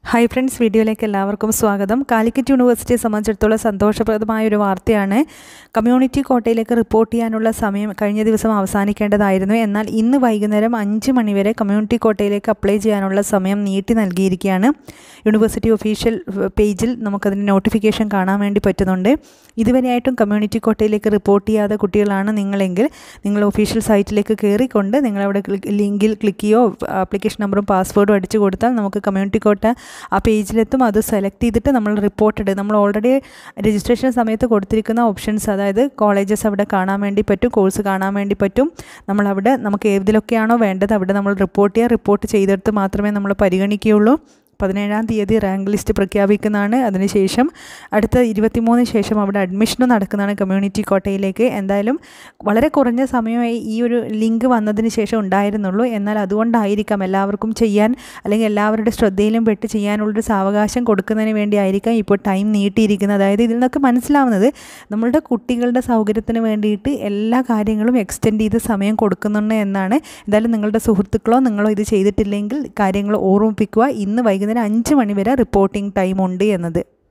hi friends വീഡിയോയിലേക്ക് എല്ലാവർക്കും സ്വാഗതം കാലിക്കറ്റ് യൂണിവേഴ്സിറ്റിയെ സംബന്ധിച്ചിടത്തോളം സന്തോഷപ്രദമായ ഒരു വാർത്തയാണ് കമ്മ്യൂണിറ്റി കോട്ടയിലേക്ക് റിപ്പോർട്ട് ചെയ്യാനുള്ള സമയം കഴിഞ്ഞ ദിവസം അവസാനിക്കേണ്ടതായിരുന്നു എന്നാൽ ഇന്ന് വൈകുന്നേരം അഞ്ച് മണിവരെ കമ്മ്യൂണിറ്റി കോട്ടയിലേക്ക് അപ്ലൈ ചെയ്യാനുള്ള സമയം നീട്ടി നൽകിയിരിക്കുകയാണ് യൂണിവേഴ്സിറ്റി ഒഫീഷ്യൽ പേജിൽ നമുക്കതിൻ്റെ നോട്ടിഫിക്കേഷൻ കാണാൻ വേണ്ടി പറ്റുന്നുണ്ട് ഇതുവരെയായിട്ടും കമ്മ്യൂണിറ്റി കോട്ടയിലേക്ക് റിപ്പോർട്ട് ചെയ്യാത്ത കുട്ടികളാണ് നിങ്ങളെങ്കിൽ നിങ്ങൾ ഒഫീഷ്യൽ സൈറ്റിലേക്ക് കയറിക്കൊണ്ട് നിങ്ങളവിടെ ലിങ്കിൽ ക്ലിക്ക് ചെയ്യോ ആപ്ലിക്കേഷൻ നമ്പറും പാസ്വേഡും അടിച്ചു കൊടുത്താൽ നമുക്ക് കമ്മ്യൂണിറ്റി കോട്ട ആ പേജിലെത്തും അത് സെലക്ട് ചെയ്തിട്ട് നമ്മൾ റിപ്പോർട്ടഡ് നമ്മൾ ഓൾറെഡി രജിസ്ട്രേഷൻ സമയത്ത് കൊടുത്തിരിക്കുന്ന ഓപ്ഷൻസ് അതായത് കോളേജസ് അവിടെ കാണാൻ വേണ്ടി പറ്റും കോഴ്സ് കാണാൻ വേണ്ടി പറ്റും നമ്മളവിടെ നമുക്ക് ഏതിലൊക്കെയാണോ വേണ്ടത് അവിടെ നമ്മൾ റിപ്പോർട്ട് ചെയ്യുക റിപ്പോർട്ട് ചെയ്തെടുത്ത് മാത്രമേ നമ്മൾ പരിഗണിക്കുകയുള്ളൂ പതിനേഴാം തീയതി റാങ്ക് ലിസ്റ്റ് പ്രഖ്യാപിക്കുന്നതാണ് അതിനുശേഷം അടുത്ത ഇരുപത്തിമൂന്നിന് ശേഷം അവിടെ അഡ്മിഷനും നടക്കുന്നതാണ് കമ്മ്യൂണിറ്റി കോട്ടയിലേക്ക് എന്തായാലും വളരെ കുറഞ്ഞ സമയമായി ഈ ഒരു ലിങ്ക് വന്നതിന് ശേഷം ഉണ്ടായിരുന്നുള്ളൂ എന്നാൽ അതുകൊണ്ടായിരിക്കാം എല്ലാവർക്കും ചെയ്യാൻ അല്ലെങ്കിൽ എല്ലാവരുടെ ശ്രദ്ധയിലും പെട്ട് ചെയ്യാനുള്ളൊരു സാവകാശം കൊടുക്കുന്നതിന് വേണ്ടി ആയിരിക്കാം ഇപ്പോൾ ടൈം നീട്ടിയിരിക്കുന്നത് അതായത് ഇതിൽ നിന്നൊക്കെ മനസ്സിലാവുന്നത് നമ്മളുടെ കുട്ടികളുടെ സൗകര്യത്തിന് വേണ്ടിയിട്ട് എല്ലാ കാര്യങ്ങളും എക്സ്റ്റെൻഡ് ചെയ്ത് സമയം കൊടുക്കുന്നുണ്ട് എന്നാണ് എന്തായാലും നിങ്ങളുടെ സുഹൃത്തുക്കളോ നിങ്ങളോ ഇത് ചെയ്തിട്ടില്ലെങ്കിൽ കാര്യങ്ങൾ ഓർമ്മിപ്പിക്കുക ഇന്ന് വൈകുന്നേരം അഞ്ച് മണി വരെ റിപ്പോർട്ടിംഗ് ടൈം ഉണ്ട് എന്നത്